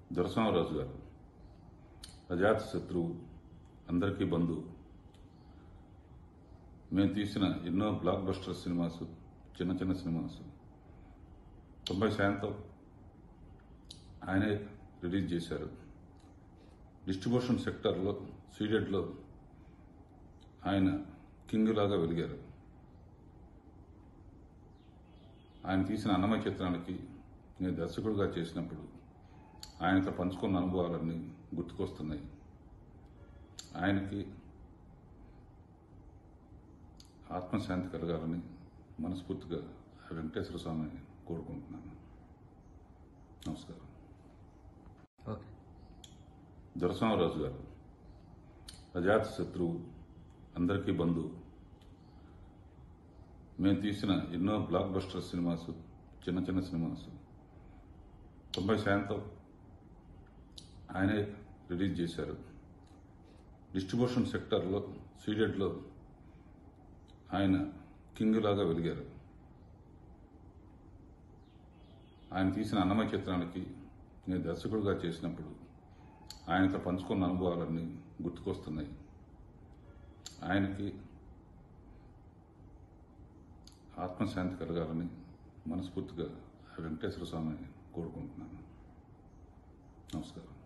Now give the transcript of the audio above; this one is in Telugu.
దొరసింహరాజు గారు అజాత శత్రువు అందరికీ బంధువు మేము తీసిన ఎన్నో బ్లాక్ బస్టర్ సినిమాస్ చిన్న చిన్న సినిమాస్ తొంభై శాతం ఆయనే రిలీజ్ చేశారు డిస్ట్రిబ్యూషన్ సెక్టర్లో సీడెడ్లో ఆయన కింగ్ లాగా వెలిగారు ఆయన తీసిన అన్నమయ్య చిత్రానికి నేను దర్శకుడిగా చేసినప్పుడు ఆయనతో పంచుకున్న అనుభవాలన్నీ గుర్తుకొస్తున్నాయి ఆయనకి ఆత్మశాంతి కలగాలని మనస్ఫూర్తిగా ఆ వెంకటేశ్వర స్వామిని కోరుకుంటున్నాను నమస్కారం ఓకే దొరసింహరాజు గారు అజాత శత్రువు అందరికీ బంధువు మేము తీసిన ఎన్నో బ్లాక్ బస్టర్ సినిమాస్ చిన్న చిన్న సినిమాస్ తొంభై శాతం ఆయనే రిలీజ్ చేశారు డిస్ట్రిబ్యూషన్ సెక్టర్లో సీడెడ్లో ఆయన కింగ్ లాగా వెలిగారు ఆయన తీసిన అన్నమయ్య చిత్రానికి నేను దర్శకుడిగా చేసినప్పుడు ఆయనతో పంచుకున్న అనుభవాలన్నీ గుర్తుకొస్తున్నాయి ఆయనకి ఆత్మశాంతి కలగాలని మనస్ఫూర్తిగా ఆ వెంకటేశ్వర స్వామిని కోరుకుంటున్నాను నమస్కారం